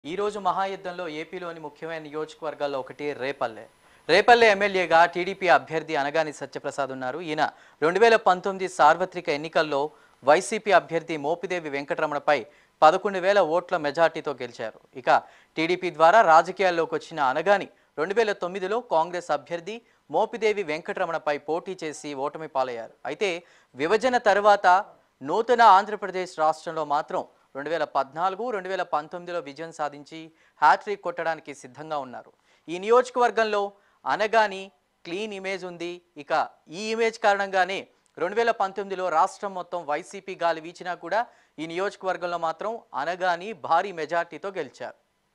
ఈ రోజు మహాయుద్ధంలో ఏపీలోని ముఖ్యమైన నియోజకవర్గాల్లో ఒకటి రేపల్లె రేపల్లె ఎమ్మెల్యేగా టీడీపీ అభ్యర్థి అనగాని సత్యప్రసాద్ ఉన్నారు ఈయన రెండు వేల పంతొమ్మిది సార్వత్రిక ఎన్నికల్లో వైసీపీ అభ్యర్థి మోపిదేవి వెంకటరమణపై పదకొండు వేల ఓట్ల మెజార్టీతో గెలిచారు ఇక టీడీపీ ద్వారా రాజకీయాల్లోకి వచ్చిన అనగాని రెండు వేల తొమ్మిదిలో కాంగ్రెస్ అభ్యర్థి మోపిదేవి వెంకటరమణపై పోటీ చేసి ఓటమి పాలయ్యారు అయితే విభజన తర్వాత నూతన ఆంధ్రప్రదేశ్ రాష్ట్రంలో మాత్రం రెండు వేల పద్నాలుగు రెండు వేల పంతొమ్మిదిలో విజయం సాధించి హ్యాట్రిక్ కొట్టడానికి సిద్ధంగా ఉన్నారు ఈ నియోజకవర్గంలో అనగాని క్లీన్ ఇమేజ్ ఉంది ఇక ఈ ఇమేజ్ కారణంగానే రెండు వేల పంతొమ్మిదిలో రాష్ట్రం మొత్తం వైసీపీ గాలి వీచినా కూడా ఈ నియోజకవర్గంలో మాత్రం అనగాని భారీ మెజార్టీతో గెలిచారు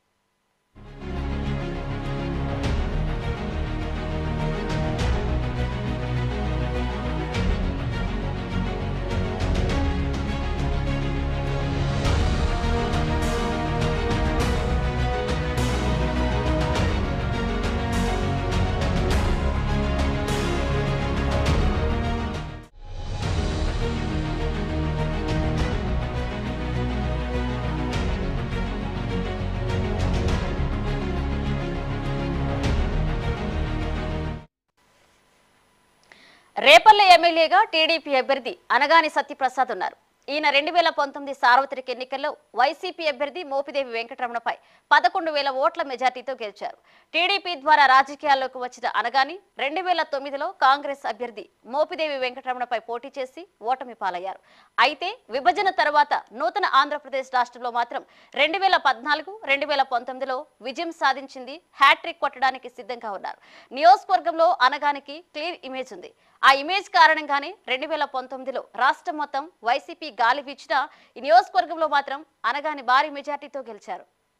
రేపల్లె ఎమ్మెల్యేగా టీడీపీ అభ్యర్థి అనగాని సత్యప్రసాద్ ఉన్నారు ఈయన రెండు వేల పంతొమ్మిది సార్వత్రిక ఎన్నికల్లో వైసీపీ అభ్యర్థి మోపిదేవి వెంకటరమణపై పదకొండు వేల ఓట్ల మెజార్టీతో గెలిచారు టీడీపీ ద్వారా రాజకీయాల్లోకి వచ్చిన అనగాని రెండు వేల తొమ్మిదిలో కాంగ్రెస్ అభ్యర్థి మోపిదేవి వెంకటరమణపై పోటీ చేసి ఓటమి పాలయ్యారు అయితే విభజన తర్వాత నూతన ఆంధ్రప్రదేశ్ రాష్ట్రంలో మాత్రం రెండు వేల పద్నాలుగు రెండు వేల పంతొమ్మిదిలో విజయం సాధించింది హ్యాట్రిక్ కొట్టడానికి సిద్ధంగా ఉన్నారు నియోజకవర్గంలో అనగానికి క్లియర్ ఇమేజ్ ఉంది ఆ ఇమేజ్ కారణంగానే రెండు వేల పంతొమ్మిదిలో రాష్ట్రం మొత్తం వైసీపీ గాలి వీచినా ఈ నియోజకవర్గంలో మాత్రం అనగాని భారీ మెజార్టీతో గెలిచారు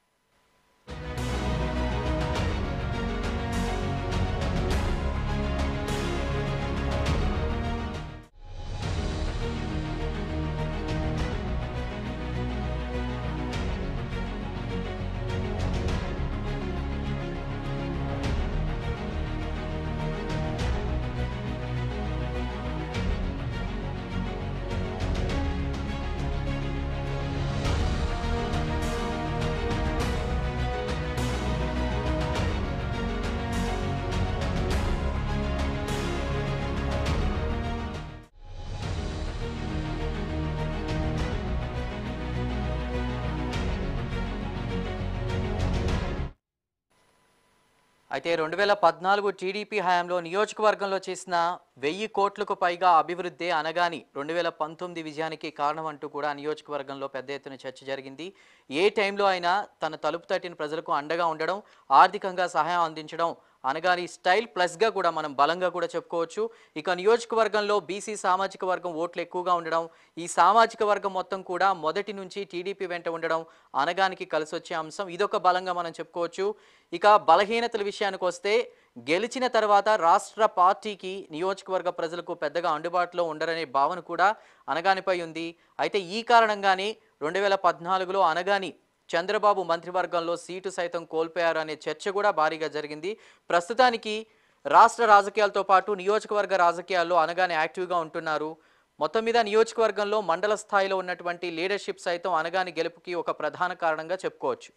అయితే రెండు వేల పద్నాలుగు టీడీపీ హయాంలో నియోజకవర్గంలో చేసిన వెయ్యి కోట్లకు పైగా అభివృద్ధి అనగాని రెండు వేల పంతొమ్మిది విజయానికి కారణం అంటూ కూడా ఆ నియోజకవర్గంలో పెద్ద ఎత్తున చర్చ జరిగింది ఏ టైంలో అయినా తన తలుపు తట్టిన ప్రజలకు అండగా ఉండడం ఆర్థికంగా సహాయం అందించడం అనగాని స్టైల్ ప్లస్గా కూడా మనం బలంగా కూడా చెప్పుకోవచ్చు ఇక నియోజకవర్గంలో బీసీ సామాజిక వర్గం ఓట్లు ఎక్కువగా ఉండడం ఈ సామాజిక వర్గం మొత్తం కూడా మొదటి నుంచి టీడీపీ వెంట ఉండడం అనగానికి కలిసి వచ్చే అంశం ఇదొక బలంగా మనం చెప్పుకోవచ్చు ఇక బలహీనతల విషయానికి వస్తే గెలిచిన తర్వాత రాష్ట్ర పార్టీకి నియోజకవర్గ ప్రజలకు పెద్దగా అందుబాటులో ఉండరనే భావన కూడా అనగానిపై ఉంది అయితే ఈ కారణంగానే రెండు వేల పద్నాలుగులో అనగాని చంద్రబాబు మంత్రివర్గంలో సీటు సైతం కోల్పోయారు అనే చర్చ కూడా భారీగా జరిగింది ప్రస్తుతానికి రాష్ట్ర రాజకీయాలతో పాటు నియోజకవర్గ రాజకీయాల్లో అనగానే యాక్టివ్గా ఉంటున్నారు మొత్తం మీద నియోజకవర్గంలో మండల స్థాయిలో ఉన్నటువంటి లీడర్షిప్ సైతం అనగాని గెలుపుకి ఒక ప్రధాన కారణంగా చెప్పుకోవచ్చు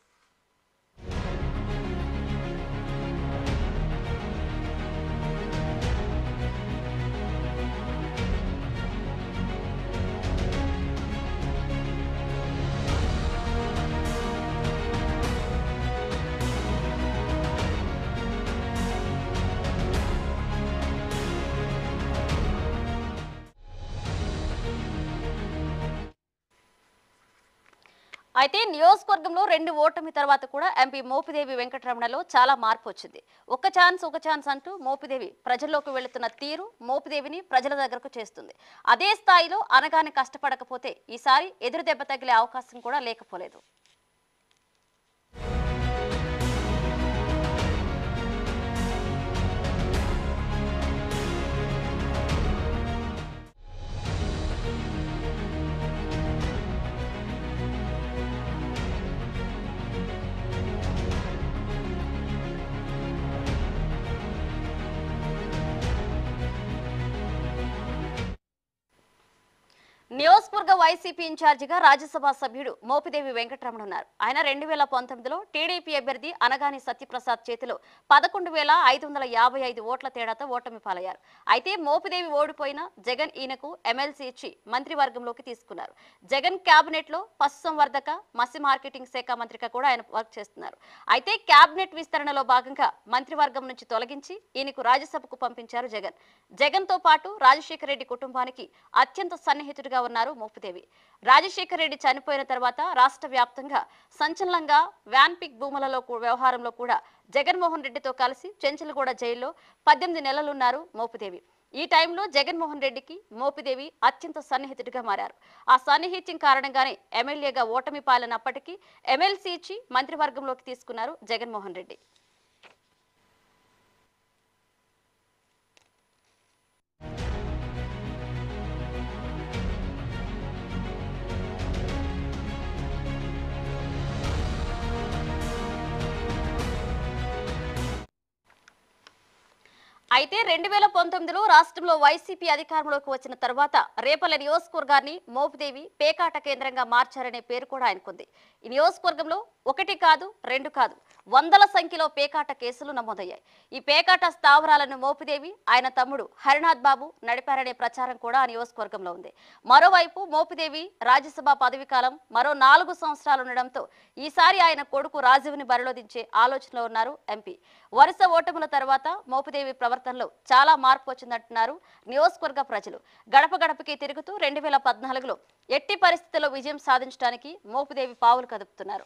అయితే నియోజకవర్గంలో రెండు ఓటమి తర్వాత కూడా ఎంపీ మోపిదేవి వెంకటరమణలో చాలా మార్పు వచ్చింది ఒక ఛాన్స్ ఒక ఛాన్స్ అంటూ మోపిదేవి ప్రజల్లోకి వెళుతున్న తీరు మోపిదేవిని ప్రజల దగ్గరకు చేస్తుంది అదే స్థాయిలో అనగానే కష్టపడకపోతే ఈసారి ఎదురు దెబ్బ తగిలే అవకాశం కూడా లేకపోలేదు నియోజకవర్గ నియోజకవర్గ వైసీపీ ఇన్ఛార్జిగా రాజ్యసభ సభ్యుడు మోపిదేవి వెంకటరమణ ఉన్నారు ఆయన రెండు వేల పంతొమ్మిదిలో టీడీపీ అభ్యర్థి అనగాని సత్యప్రసాద్ చేతిలో పదకొండు వేల ఐదు వందల యాభై ఐదు ఓట్ల తేడాతో ఓటమి పాలయ్యారు అయితే మోపిదేవి ఓడిపోయిన జగన్ ఈయనకు ఎమ్మెల్సీ ఇచ్చి మంత్రివర్గంలోకి తీసుకున్నారు జగన్ కేబినెట్ లో పశుసంవర్ధక మత్స్య మార్కెటింగ్ శాఖ మంత్రిగా కూడా ఆయన వర్క్ చేస్తున్నారు అయితే కేబినెట్ విస్తరణలో భాగంగా మంత్రివర్గం నుంచి తొలగించి ఈయనకు రాజ్యసభకు పంపించారు జగన్ జగన్ తో పాటు రాజశేఖర రెడ్డి కుటుంబానికి అత్యంత సన్నిహితుడిగా ఉన్నారు మోపుదేవి రాజశేఖర రెడ్డి చనిపోయిన తర్వాత రాష్ట్ర వ్యాప్తంగా సంచలనంగా వ్యాన్ పిక్ భూములలో కూ- వ్యవహారంలో కూడా జగన్మోహన్ రెడ్డితో కలిసి చెంచలగూడ జైల్లో పద్దెనిమిది నెలలున్నారు మోపుదేవి ఈ టైంలో జగన్మోహన్ రెడ్డికి మోపిదేవి అత్యంత సన్నిహితుడిగా మారారు ఆ సన్నిహిత్యం కారణంగానే ఎమ్మెల్యేగా ఓటమి పాలనప్పటికీ ఎమ్మెల్సీ ఇచ్చి మంత్రివర్గంలోకి తీసుకున్నారు జగన్మోహన్ రెడ్డి అయితే రెండు వేల పంతొమ్మిదిలో రాష్ట్రంలో వైసీపీ అధికారంలోకి వచ్చిన తర్వాత రేపల్ల నియోజకవర్గాన్ని మోపుదేవి పేకాట కేంద్రంగా మార్చారనే పేరు కూడా ఆయనకుంది ఈ నియోజకవర్గంలో ఒకటి కాదు రెండు కాదు వందల సంఖ్యలో పేకాట కేసులు నమోదయ్యాయి ఈ పేకాట స్థావరాలను మోపిదేవి ఆయన తమ్ముడు హరినాథ్ బాబు నడిపారనే ప్రచారం కూడా ఆ నియోజకవర్గంలో ఉంది మరోవైపు మోపిదేవి రాజ్యసభ పదవి కాలం మరో నాలుగు సంవత్సరాలు ఉండడంతో ఈసారి ఆయన కొడుకు రాజీవ్ని బరిలో దించే ఆలోచనలో ఉన్నారు ఎంపీ వరుస ఓటముల తర్వాత మోపిదేవి ప్రవర్తనలో చాలా మార్పు వచ్చిందంటున్నారు నియోజకవర్గ ప్రజలు గడప గడపకి తిరుగుతూ రెండు వేల పద్నాలుగులో ఎట్టి పరిస్థితుల్లో విజయం సాధించడానికి మోపిదేవి పావులు కదుపుతున్నారు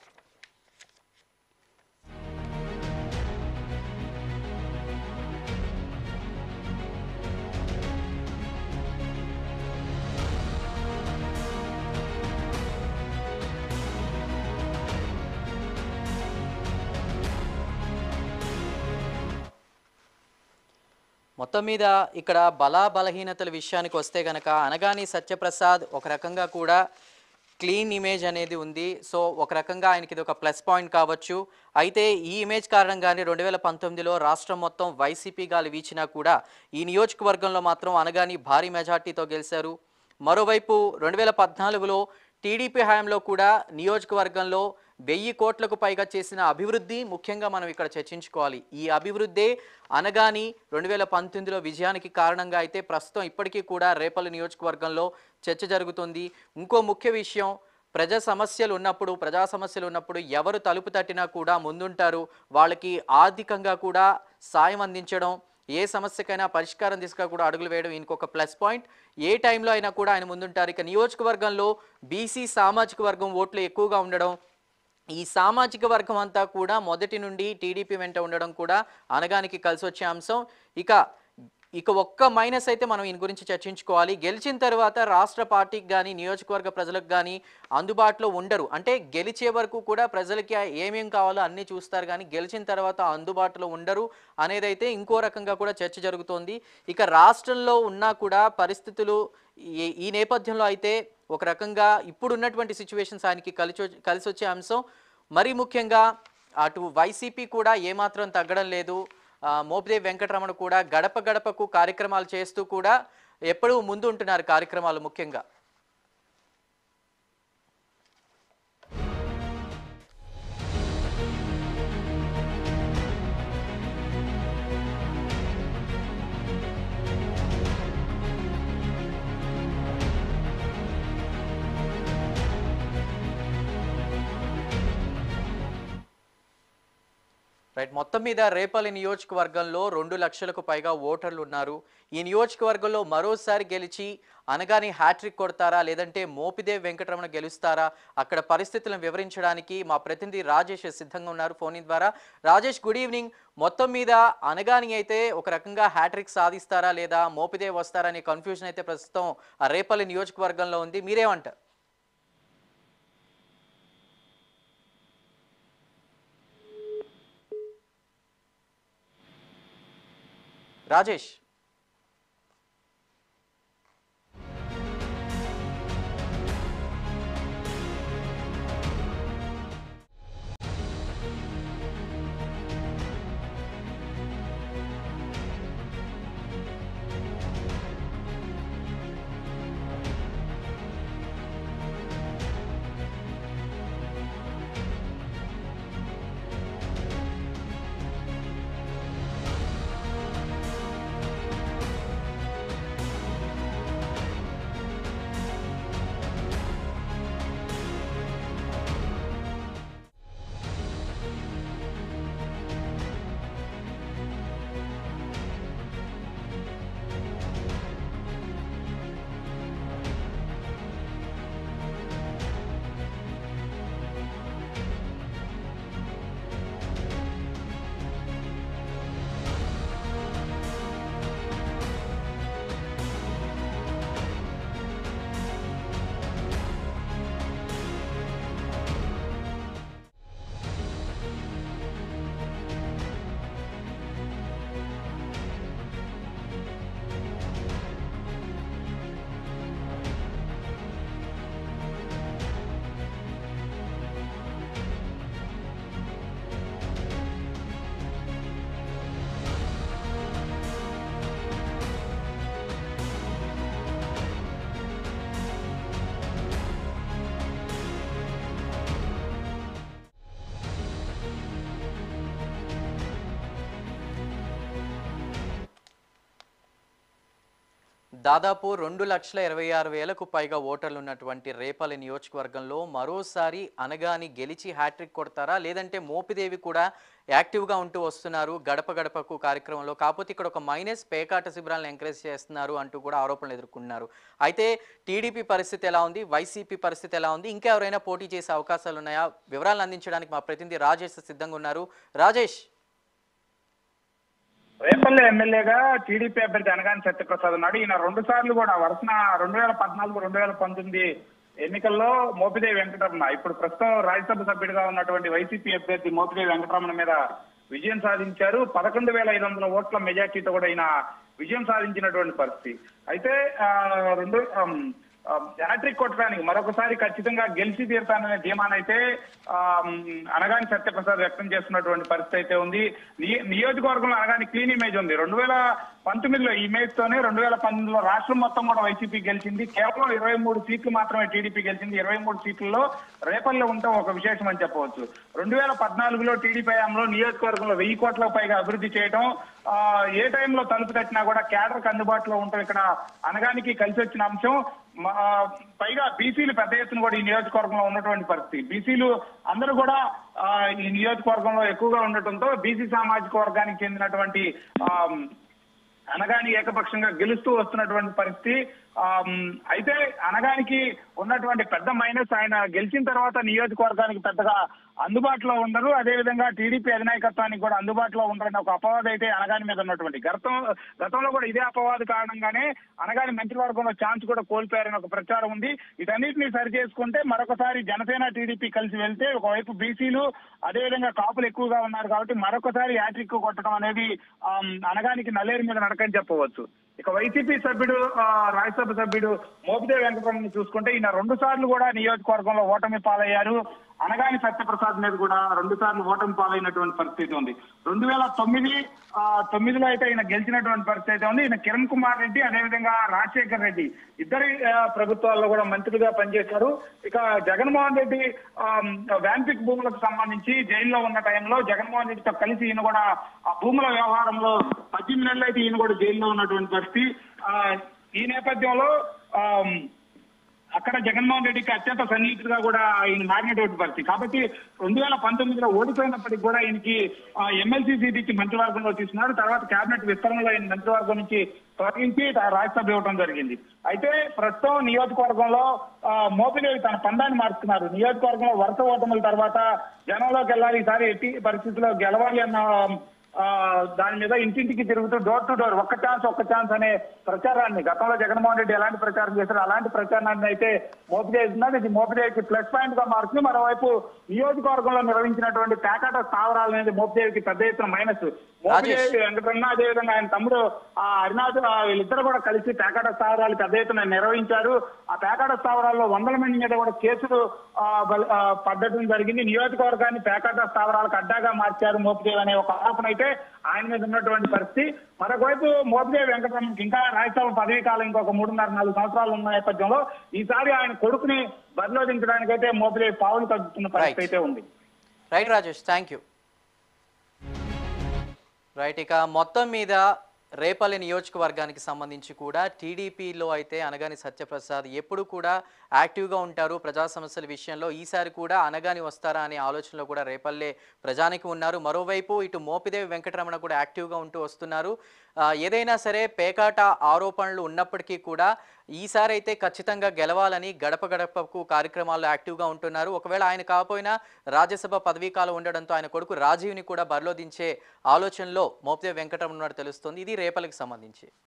మొత్తం మీద ఇక్కడ బల బలహీనతల విషయానికి వస్తే గనక అనగాని సత్యప్రసాద్ ఒక రకంగా కూడా క్లీన్ ఇమేజ్ అనేది ఉంది సో ఒక రకంగా ఆయనకి ఇది ఒక ప్లస్ పాయింట్ కావచ్చు అయితే ఈ ఇమేజ్ కారణంగానే రెండు వేల పంతొమ్మిదిలో రాష్ట్రం మొత్తం వైసీపీ గాలి వీచినా కూడా ఈ నియోజకవర్గంలో మాత్రం అనగాని భారీ మెజార్టీతో గెలిచారు మరోవైపు రెండు వేల పద్నాలుగులో టీడీపీ హయాంలో కూడా నియోజకవర్గంలో వెయ్యి కోట్లకు పైగా చేసిన అభివృద్ధి ముఖ్యంగా మనం ఇక్కడ చర్చించుకోవాలి ఈ అభివృద్ధే అనగాని రెండు వేల పంతొమ్మిదిలో విజయానికి కారణంగా అయితే ప్రస్తుతం ఇప్పటికీ కూడా రేపల్లి నియోజకవర్గంలో చర్చ జరుగుతుంది ఇంకో ముఖ్య విషయం ప్రజా సమస్యలు ఉన్నప్పుడు ప్రజా సమస్యలు ఉన్నప్పుడు ఎవరు తలుపు తట్టినా కూడా ముందుంటారు వాళ్ళకి ఆర్థికంగా కూడా సాయం అందించడం ఏ సమస్యకైనా పరిష్కారం దిశగా కూడా అడుగులు వేయడం ఇంకొక ప్లస్ పాయింట్ ఏ టైంలో అయినా కూడా ఆయన ముందుంటారు ఇక నియోజకవర్గంలో బీసీ సామాజిక వర్గం ఓట్లు ఎక్కువగా ఉండడం ఈ సామాజిక వర్గం అంతా కూడా మొదటి నుండి టీడీపీ వెంట ఉండడం కూడా అనగానికి కలిసి వచ్చే అంశం ఇక ఇక ఒక్క మైనస్ అయితే మనం ఈయన గురించి చర్చించుకోవాలి గెలిచిన తర్వాత రాష్ట్ర పార్టీకి కానీ నియోజకవర్గ ప్రజలకు కానీ అందుబాటులో ఉండరు అంటే గెలిచే వరకు కూడా ప్రజలకి ఏమేం కావాలో అన్నీ చూస్తారు కానీ గెలిచిన తర్వాత అందుబాటులో ఉండరు అనేదైతే ఇంకో రకంగా కూడా చర్చ జరుగుతోంది ఇక రాష్ట్రంలో ఉన్నా కూడా పరిస్థితులు ఈ ఈ నేపథ్యంలో అయితే ఒక రకంగా ఇప్పుడు ఉన్నటువంటి సిచ్యువేషన్స్ ఆయనకి కలిసి వచ్చే- కలిసి వచ్చే అంశం మరీ ముఖ్యంగా అటు వైసీపీ కూడా ఏమాత్రం తగ్గడం లేదు ఆ, మోపిదేవి వెంకటరమణ కూడా గడప గడపకు కార్యక్రమాలు చేస్తూ కూడా ఎప్పుడూ ముందు ఉంటున్నారు కార్యక్రమాలు ముఖ్యంగా రైట్ మొత్తం మీద రేపల్లి నియోజకవర్గంలో రెండు లక్షలకు పైగా ఓటర్లు ఉన్నారు ఈ నియోజకవర్గంలో మరోసారి గెలిచి అనగానే హ్యాట్రిక్ కొడతారా లేదంటే మోపిదేవ్ వెంకటరమణ గెలుస్తారా అక్కడ పరిస్థితులను వివరించడానికి మా ప్రతినిధి రాజేష్ సిద్ధంగా ఉన్నారు ఫోన్ ద్వారా రాజేష్ గుడ్ ఈవినింగ్ మొత్తం మీద అనగాని అయితే ఒక రకంగా హ్యాట్రిక్ సాధిస్తారా లేదా మోపిదేవ్ వస్తారా అనే కన్ఫ్యూజన్ అయితే ప్రస్తుతం ఆ రేపల్లి నియోజకవర్గంలో ఉంది మీరేమంటారు రాజేష్ దాదాపు రెండు లక్షల ఇరవై ఆరు వేలకు పైగా ఓటర్లు ఉన్నటువంటి రేపల్లి నియోజకవర్గంలో మరోసారి అనగాని గెలిచి హ్యాట్రిక్ కొడతారా లేదంటే మోపిదేవి కూడా యాక్టివ్గా ఉంటూ వస్తున్నారు గడప గడపకు కార్యక్రమంలో కాకపోతే ఇక్కడ ఒక మైనస్ పేకాట శిబిరాలను ఎంకరేజ్ చేస్తున్నారు అంటూ కూడా ఆరోపణలు ఎదుర్కొన్నారు అయితే టీడీపీ పరిస్థితి ఎలా ఉంది వైసీపీ పరిస్థితి ఎలా ఉంది ఇంకా ఎవరైనా పోటీ చేసే అవకాశాలు ఉన్నాయా వివరాలు అందించడానికి మా ప్రతినిధి రాజేష్ సిద్ధంగా ఉన్నారు రాజేష్ రేపల్లె ఎమ్మెల్యేగా టీడీపీ అభ్యర్థి అనగాని సత్యప్రసాద్ ఉన్నాడు ఈయన రెండు సార్లు కూడా వరుసన రెండు వేల పద్నాలుగు రెండు వేల పంతొమ్మిది ఎన్నికల్లో మోపిదేవి వెంకటరమణ ఇప్పుడు ప్రస్తుతం రాజ్యసభ సభ్యుడిగా ఉన్నటువంటి వైసీపీ అభ్యర్థి మోపిదేవి వెంకటరమణ మీద విజయం సాధించారు పదకొండు వేల ఐదు వందల ఓట్ల మెజార్టీతో కూడా ఈయన విజయం సాధించినటువంటి పరిస్థితి అయితే ఆ, రెండు ఆమ్, ఆ, హ్యాట్రిక్ కొట్టడానికి మరొకసారి ఖచ్చితంగా గెలిచి తీరుతాననే ధీమానైతే ఆ, మ్, అనగాని సత్యప్రసాద్ వ్యక్తం చేస్తున్నటువంటి పరిస్థితి అయితే ఉంది ని- నియోజకవర్గంలో అనగాని క్లీన్ ఇమేజ్ ఉంది రెండు వేల పంతొమ్మిదిలో ఈ ఇమేజ్ తోనే రెండు వేల పంతొమ్మిదిలో రాష్ట్రం మొత్తం కూడా వైసీపీ గెలిచింది కేవలం ఇరవై మూడు సీట్లు మాత్రమే టీడీపీ గెలిచింది ఇరవై మూడు సీట్లలో రేపల్లో ఉండటం ఒక విశేషం అని చెప్పవచ్చు రెండు వేల పద్నాలుగులో టీడీపీ హయాంలో నియోజకవర్గంలో వెయ్యి కోట్లకు పైగా అభివృద్ధి చేయడం ఆ, ఏ టైంలో తలుపు తట్టినా కూడా క్యాడర్కి అందుబాటులో ఉండటం ఇక్కడ అనగానికి కలిసి వచ్చిన అంశం మా- పైగా బీసీలు పెద్ద ఎత్తున కూడా ఈ నియోజకవర్గంలో ఉన్నటువంటి పరిస్థితి బీసీలు అందరూ కూడా ఆ, ఈ నియోజకవర్గంలో ఎక్కువగా ఉండటంతో బీసీ సామాజిక వర్గానికి చెందినటువంటి ఆ, అనగాని ఏకపక్షంగా గెలుస్తూ వస్తున్నటువంటి పరిస్థితి ఆమ్, అయితే అనగానికి ఉన్నటువంటి పెద్ద మైనస్ ఆయన గెలిచిన తర్వాత నియోజకవర్గానికి పెద్దగా అందుబాటులో ఉండరు అదేవిధంగా టీడీపీ అధినాయకత్వానికి కూడా అందుబాటులో ఉండరని ఒక అపవాదం అయితే అనగాని మీద ఉన్నటువంటి గతం గతంలో కూడా ఇదే అపవాదు కారణంగానే అనగాని మంత్రివర్గంలో ఛాన్స్ కూడా కోల్పోయారని ఒక ప్రచారం ఉంది వీటన్నిటిని సరి చేసుకుంటే మరొకసారి జనసేన టీడీపీ కలిసి వెళ్తే ఒకవైపు బీసీలు అదేవిధంగా కాపులు ఎక్కువగా ఉన్నారు కాబట్టి మరొకసారి యాట్రిక్ కొట్టడం అనేది ఆమ్, అనగానికి నల్లేరు మీద నడకని చెప్పవచ్చు ఇక వైసీపీ సభ్యుడు ఆ, రాజ్యసభ సభ్యుడు మోపిదేవి వెంకటరమణ చూసుకుంటే ఈయన రెండు సార్లు కూడా నియోజకవర్గంలో ఓటమి పాలయ్యారు అనగాని సత్యప్రసాద్ మీద కూడా రెండు సార్లు ఓటమి పాలైనటువంటి పరిస్థితి ఉంది రెండు వేల తొమ్మిది ఆ, తొమ్మిదిలో అయితే ఈయన గెలిచినటువంటి పరిస్థితి అయితే ఉంది ఈయన కిరణ్ కుమార్ రెడ్డి అదేవిధంగా రాజశేఖర్ రెడ్డి ఇద్దరి ఆ, ప్రభుత్వాల్లో కూడా మంత్రిగా పనిచేశారు ఇక జగన్మోహన్ రెడ్డి ఆ, వ్యాంపిక్ భూములకు సంబంధించి జైల్లో ఉన్న టైంలో జగన్మోహన్ రెడ్డితో కలిసి ఈయన కూడా ఆ భూముల వ్యవహారంలో పద్దెనిమిది నెలలు అయితే ఈయన కూడా జైల్లో ఉన్నటువంటి పరిస్థితి ఆ, ఈ నేపథ్యంలో ఆ, అక్కడ జగన్మోహన్ రెడ్డికి అత్యంత సన్నిహితుడిగా కూడా ఆయన మారినటువంటి పరిస్థితి కాబట్టి రెండు వేల పంతొమ్మిదిలో ఓడిపోయినప్పటికీ కూడా ఈయనకి ఎమ్మెల్సీ సీట్ ఇచ్చి మంత్రివర్గంలో తీసుకున్నారు తర్వాత కేబినెట్ విస్తరణలో ఆయన మంత్రివర్గం నుంచి తొలగించి తా- రాజ్యసభ ఇవ్వడం జరిగింది అయితే ప్రస్తుతం నియోజకవర్గంలో ఆ, మోపిదేవి తన పందాన్ని మార్చుకున్నారు నియోజకవర్గంలో వరుస ఓటముల తర్వాత జనంలోకి వెళ్ళాలి ఈసారి ఎట్టి పరిస్థితుల్లో గెలవాలి అన్న ఆ, దాని మీద ఇంటింటికి తిరుగుతూ డోర్ టు డోర్ ఒక్క ఛాన్స్ ఒక్క ఛాన్స్ అనే ప్రచారాన్ని గతంలో జగన్మోహన్ రెడ్డి ఎలాంటి ప్రచారం చేశారో అలాంటి ప్రచారాన్ని అయితే మోపిదేస్తున్నారు ఇది మోపిదేవికి ప్లస్ పాయింట్ గా మారుతుంది మరోవైపు నియోజకవర్గంలో నిర్వహించినటువంటి పేకాట స్థావరాలు అనేది మోపిదేవికి పెద్ద ఎత్తున మైనస్ మోపిదేవి వెంకటరమణ అదేవిధంగా ఆయన తమ్ముడు ఆ హరినాథ్ ఆ వీళ్ళిద్దరు కూడా కలిసి పేకాట స్థావరాలు పెద్ద ఎత్తున నిర్వహించారు ఆ పేకాట స్థావరాల్లో వందల మంది మీద కూడా కేసులు ఆ, బల- ఆ, పడ్డటం జరిగింది నియోజకవర్గాన్ని పేకాట స్థావరాలకు అడ్డాగా మార్చారు మోపిదేవి అనే ఒక ఆరోపణ అయితే ఆయన మీద ఉన్నటువంటి పరిస్థితి మరొకవైపు మోపిదేవి వెంకటరమణకి ఇంకా రాజ్యసభ పదవీ కాలం ఇంకొక మూడున్నర నాలుగు సంవత్సరాలు ఉన్న నేపథ్యంలో ఈసారి ఆయన కొడుకుని బరిలో దించడానికైతే మోపిదేవి పావులు తగ్గుతున్న పరిస్థితి Right. అయితే ఉంది right Rajesh thank you right ఇక మొత్తం మీద రేపల్లి నియోజకవర్గానికి సంబంధించి కూడా టీడీపీలో అయితే అనగాని సత్యప్రసాద్ ఎప్పుడు కూడా యాక్టివ్గా ఉంటారు ప్రజా సమస్యల విషయంలో ఈసారి కూడా అనగాని వస్తారా అనే ఆలోచనలో కూడా రేపల్లె ప్రజానికి ఉన్నారు మరోవైపు ఇటు మోపిదేవి వెంకటరమణ కూడా యాక్టివ్గా ఉంటూ వస్తున్నారు ఆ, ఏదైనా సరే పేకాట ఆరోపణలు ఉన్నప్పటికీ కూడా ఈసారి అయితే ఖచ్చితంగా గెలవాలని గడప గడపకు కార్యక్రమాల్లో యాక్టివ్గా ఉంటున్నారు ఒకవేళ ఆయన కాకపోయినా రాజ్యసభ పదవీ కాలం ఉండడంతో ఆయన కొడుకు రాజీవ్ని కూడా బరిలో దించే ఆలోచనలో మోపిదేవి వెంకటరమణ ఉన్నాడు తెలుస్తుంది ఇది రేపల్లికి సంబంధించి